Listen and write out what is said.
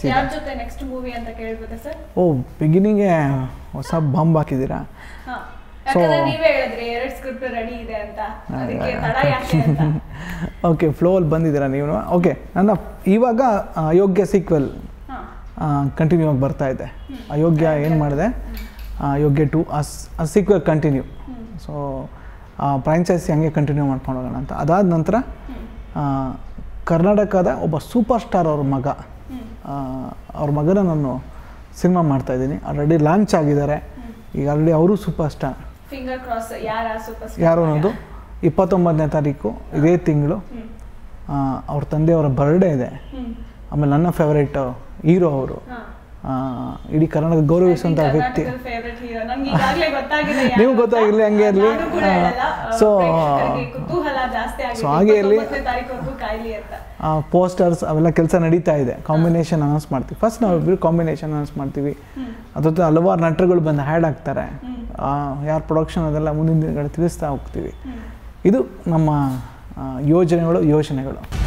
ಜಾಸ್ತಿ ಇದೆ ಯಾರ ಜೊತೆ ನೆಕ್ಸ್ಟ್ ಮೂವಿ ಅಂತ ಕೇಳ್ಬೋದಾ ಸರ್ ಓ ಬಿಗಿನಿಂಗೆ ಹೊಸ ಬಾಂಬ್ ಹಾಕಿದ್ದೀರಾ ಹಾ ಯಾಕಂದ್ರೆ ನೀವೇ ಹೇಳಿದ್ರಿ ಎರಡ್ ಸ್ಕ್ರಿಪ್ಟ್ ರೆಡಿ ಇದೆ ಅಂತ ಅದಕ್ಕೆ ತಡ ಯಾಕೆ ಅಂತ ಓಕೆ ಫ್ಲೋಲ್ಲಿ ಬಂದಿದ್ದೀರಾ ನೀವು ಓಕೆ ನನ್ನ ಇವಾಗ ಆ, ಅಯೋಗ್ಯ ಸೀಕ್ವೆಲ್ ಹಾ ಕಂಟಿನ್ಯೂ ಆಗಿ ಬರ್ತಾ ಇದೆ ಅಯೋಗ್ಯ ಏನು ಮಾಡಿದೆ ಅಯೋಗ್ಯ ಟು ಆ ಸೀಕ್ವೆಲ್ ಕಂಟಿನ್ಯೂ ಸೊ ಫ್ರಾಂಚೈಸಿ ಹಂಗೆ ಕಂಟಿನ್ಯೂ ಮಾಡ್ಕೊಂಡು ಹೋಗೋಣ ಅಂತ ಅದಾದ ನಂತರ ಆ, ಕರ್ನಾಟಕದ ಒಬ್ಬ ಸೂಪರ್ ಸ್ಟಾರ್ ಅವ್ರ ಮಗ ಆ, ಅವ್ರ ಮಗನ ನಾನು ಸಿನಿಮಾ ಮಾಡ್ತಾಯಿದ್ದೀನಿ ಆಲ್ರೆಡಿ ಲಾಂಚ್ ಆಗಿದ್ದಾರೆ ಈಗ ಆಲ್ರೆಡಿ ಅವರು ಸೂಪರ್ ಸ್ಟಾರ್ ಫಿಂಗರ್ ಕ್ರಾಸ್ ಯಾರ ಸೂಪರ್ ಯಾರು ಅನ್ನೋದು ಇಪ್ಪತ್ತೊಂಬತ್ತನೇ ತಾರೀಕು ಇದೇ ತಿಂಗಳು ಅವ್ರ ತಂದೆಯವರ ಬರ್ಡೇ ಇದೆ ಹ್ಮ್ ಆಮೇಲೆ ನನ್ನ ಫೇವರೇಟ್ ಹೀರೋ ಅವರು ಹಾ ಇಡೀ ಕರ್ನಾಟಕ ಗೌರವಿಸುವಂಥ ವ್ಯಕ್ತಿ ಫೇವರೇಟ್ ಹೀರೋ ನಮ್ಗೆ ಈಗಾಗಲೇ ಗೊತ್ತಾಗಿದೆ ಯಾರು ನೀವು ಅಂತ. ಗೊತ್ತಾಗಿರ್ಲಿ, ಹಂಗೆ ಇರ್ಲಿ. ನಾನು ಕೂಡ ಹೇಳಲ್ಲ. ಆ, So, ಪ್ರೇಕ್ಷಕರಿಗೆ ಕುತೂಹಲ ಜಾಸ್ತಿ ಆಗಿದೆ so ಹಾಗೆ ಇರ್ಲಿ. ಇಪ್ಪತ್ತೊಂಬತ್ತನೇ ತಾರೀಕುವರೆಗೂ ಕಾಯ್ಲಿ ಅಂತ ಪೋಸ್ಟರ್ಸ್ ಅವೆಲ್ಲ ಕೆಲಸ ನಡೀತಾ ಇದೆ ಕಾಂಬಿನೇಷನ್ ಅನೌನ್ಸ್ ಮಾಡ್ತೀವಿ ಫಸ್ಟ್ ನಾವಿಬ್ಬರು ಕಾಂಬಿನೇಷನ್ ಅನೌನ್ಸ್ ಮಾಡ್ತೀವಿ ಅದ್ರ ಜೊತೆ ಹಲವಾರು ನಟರುಗಳು ಬಂದು ಹ್ಯಾಡ್ ಆಗ್ತಾರೆ ಯಾರು ಪ್ರೊಡಕ್ಷನ್ ಅದೆಲ್ಲ ಮುಂದಿನ ದಿನಗಳು ತಿಳಿಸ್ತಾ ಹೋಗ್ತೀವಿ ಇದು ನಮ್ಮ ಆ, ಯೋಜನೆಗಳು ಯೋಜನೆಗಳು